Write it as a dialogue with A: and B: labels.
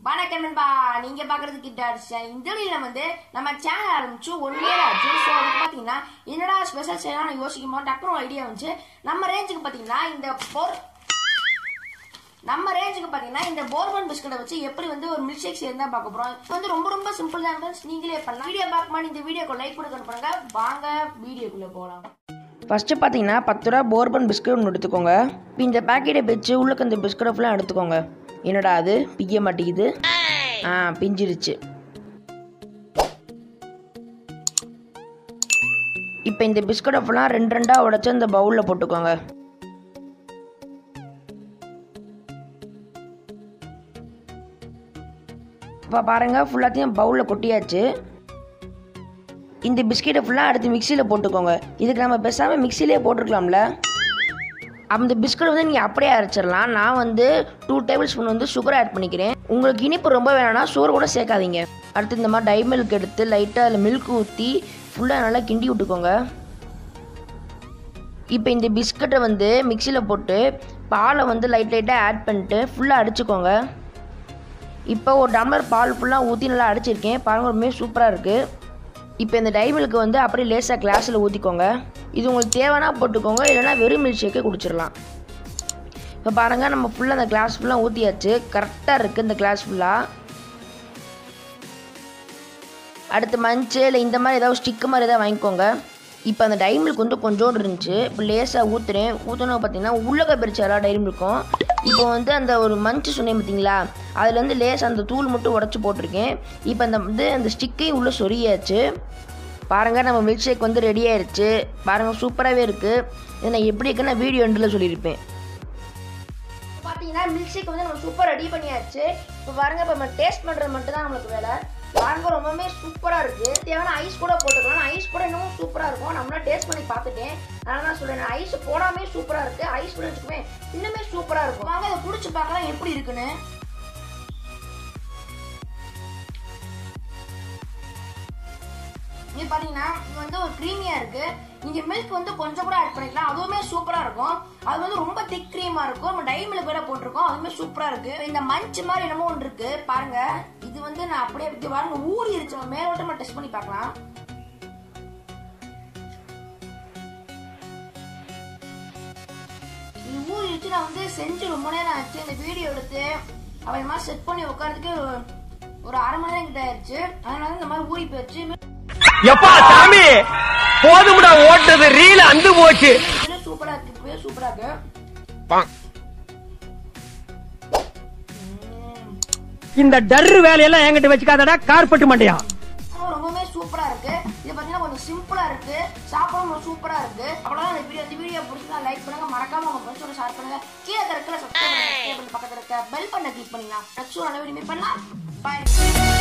A: வணக்கம் நண்பா நீங்க பாக்குறது கிட்டார்ஸ் இந்த வீடியோல வந்து நம்ம சேனல் ஆரம்பிச்சு ஒன் இயர் ஆச்சு ஸோ அதுக்கு பாத்தீங்கன்னா என்னடா ஸ்பெஷல் செய்யலாம் யோசிக்கும் போது டக்குனு ஒரு ஐடியா வந்துச்சு நம்ம ரேஞ்சுக்கு பாத்தீங்கன்னா இந்த போர் நம்ம ரேஞ்சுக்கு பாத்தீங்கன்னா இந்த போர்பன் பிஸ்கட்டை வச்சு எப்படி வந்து ஒரு மில்க் ஷேக் செய்யறதா பார்க்க போறோம் இது வந்து ரொம்ப ரொம்ப சிம்பிள் தான் friends. நீங்களே பண்ணலாம் வீடியோ பார்க்க மாதிரி இந்த வீடியோக்கு லைக் கொடுக்க பண்ணுங்க வாங்க வீடியோக்குள்ள போலாம்
B: ஃபஸ்ட்டு பார்த்தீங்கன்னா பத்து ரூபா போர்பன் பிஸ்கட் ஒன்று எடுத்துக்கோங்க இப்போ இந்த பேக்கெட்டை பிச்சு உள்ளுக்கு இந்த பிஸ்கட்டை ஃபுல்லாக எடுத்துக்கோங்க என்னடா அது பிய்ய மாட்டேங்குது ஆ பிஞ்சிருச்சு இப்போ இந்த பிஸ்கட்டை ஃபுல்லாக ரெண்டு ரெண்டாக உடச்சி இந்த பவுலில் போட்டுக்கோங்க இப்போ பாருங்கள் ஃபுல்லாத்தையும் பவுலில் கொட்டியாச்சு இந்த பிஸ்கெட்டை ஃபுல்லாக அடுத்து மிக்சியில் போட்டுக்கோங்க இதுக்கு நம்ம பேசாமல் மிக்சிலே போட்டிருக்கலாம்ல அந்த பிஸ்கட் வந்து நீங்கள் அப்படியே அரைச்சிடலாம் நான் வந்து டூ டேபிள் ஸ்பூன் வந்து சுகர் ஆட் பண்ணிக்கிறேன் உங்களுக்கு இனிப்பு ரொம்ப வேணும்னா சுகர் கூட சேர்க்காதீங்க அடுத்து இந்த மாதிரி டை மில்க் எடுத்து லைட்டாக அதில் மில்க் ஊற்றி ஃபுல்லாக நல்லா கிண்டி விட்டுக்கோங்க இப்போ இந்த பிஸ்கட்டை வந்து மிக்சியில் போட்டு பாலை வந்து லைட் லைட்டாக ஆட் பண்ணிட்டு ஃபுல்லாக அடிச்சுக்கோங்க இப்போ ஒரு டம்ளர் பால் ஃபுல்லாக ஊற்றி நல்லா அடிச்சிருக்கேன் பாருங்க ரொம்பவே சூப்பராக இருக்குது இப்போ இந்த டை மில்க்கு வந்து அப்படியே லேசாக கிளாஸில் ஊற்றிக்கோங்க இது உங்களுக்கு தேவைன்னா போட்டுக்கோங்க இல்லைன்னா வெறும் மில்க் ஷேக்கே குடிச்சிடலாம் இப்போ பாருங்கள் நம்ம ஃபுல்லாக அந்த கிளாஸ் ஃபுல்லாக ஊற்றியாச்சு கரெக்டாக இருக்குது இந்த கிளாஸ் ஃபுல்லாக அடுத்து மஞ்சள் இல்லை இந்த மாதிரி ஏதாவது ஸ்டிக்கு மாதிரி ஏதாவது வாங்கிக்கோங்க இப்போ அந்த டை மில்க் வந்து கொஞ்சோண்டு இருந்துச்சு இப்போ லேசாக ஊற்றுறேன் ஊற்றினோம் பார்த்தீங்கன்னா உள்ளக பிரிச்சு எல்லா டைரி மில்க்கும் இப்போ வந்து அந்த ஒரு மஞ்சள் சொன்னேன் பார்த்தீங்களா அதுலேருந்து லேசாக அந்த தூள் மட்டும் உடச்சி போட்டிருக்கேன் இப்போ அந்த வந்து அந்த ஸ்டிக்கையும் உள்ளே சொரியாச்சு பாருங்கள் நம்ம மில்க் ஷேக் வந்து ரெடி ஆயிருச்சு பாருங்கள் சூப்பராகவே இருக்குது இதை நான் எப்படி இருக்குன்னு நான் வீடியோ எண்டில் சொல்லியிருப்பேன்
A: இப்போ பார்த்தீங்கன்னா மில்க் ஷேக் வந்து நம்ம சூப்பர் ரெடி பண்ணியாச்சு இப்போ பாருங்க இப்போ நம்ம டேஸ்ட் பண்ணுறது மட்டும் தான் நம்மளுக்கு வேலை பாருங்க ரொம்பவே சூப்பராக இருக்குது தேவையான ஐஸ் கூட போட்டுக்கலாம் ஐஸ் கூட இன்னமும் சூப்பராக இருக்கும் நம்மளாம் டேஸ்ட் பண்ணி பார்த்துட்டேன் அதனால நான் சொல்றேன் ஐஸ் போடாமே சூப்பராக இருக்குது ஐஸ் கூட வச்சுக்குமே இன்னுமே சூப்பராக இருக்கும் வாங்க இதை குடிச்சு பார்க்கலாம் எப்படி இருக்குன்னு இது பார்த்தீங்கன்னா இது வந்து ஒரு க்ரீமியாக இருக்கு நீங்க மில்க் வந்து கொஞ்சம் கூட ஆட் பண்ணிக்கலாம் அதுவுமே சூப்பரா இருக்கும் அது வந்து ரொம்ப திக் க்ரீமா இருக்கும் நம்ம டை மில்க் வேற போட்டிருக்கோம் அதுவுமே சூப்பரா இருக்கு இந்த மஞ்ச் மாதிரி என்னமோ ஒன்று இருக்கு பாருங்க இது வந்து நான் அப்படியே இது பாருங்க ஊறி இருச்சு மேலோட்டமா டெஸ்ட் பண்ணி பார்க்கலாம் இது ஊறி இருச்சு நான் வந்து செஞ்சு ரொம்ப நேரம் ஆச்சு இந்த வீடியோ எடுத்து அவன் இந்த மாதிரி செட் பண்ணி உட்காரதுக்கு ஒரு- ஒரு அரை மணி நேரம் கிட்ட ஆயிடுச்சு அதனால இந்த மாதிரி ஊறி போயிடுச்சு
C: எப்பா சாமி போதும்டா ஓட்டது ரீல அந்து போச்சு
A: இதுல சூப்பரா இருக்கு இப்பவே சூப்பரா இருக்கு
C: இந்த டர்ரு வேலையெல்லாம் என்கிட்ட வச்சுக்காதடா கார்பெட் மண்டையா
A: ஆனா ரொம்பவே சூப்பரா இருக்கு இது பாத்தீங்கன்னா கொஞ்சம் சிம்பிளா இருக்கு சாப்பிடவும் ரொம்ப சூப்பரா இருக்கு அவ்வளவுதான் இந்த வீடியோ இந்த வீடியோ பிடிச்சிருந்தா லைக் பண்ணுங்க மறக்காம உங்க ஃப்ரெண்ட்ஸோட ஷேர் பண்ணுங்க கீழே இருக்கிற சப்ஸ்கிரைப் பண்ணுங்க பக்கத்துல இருக்க பெல் பண்ண கிளிக் பண்ணிக்கலாம் நெக்ஸ்ட் நல்ல வீடியோ மீட் பண்ணலாம் பாய்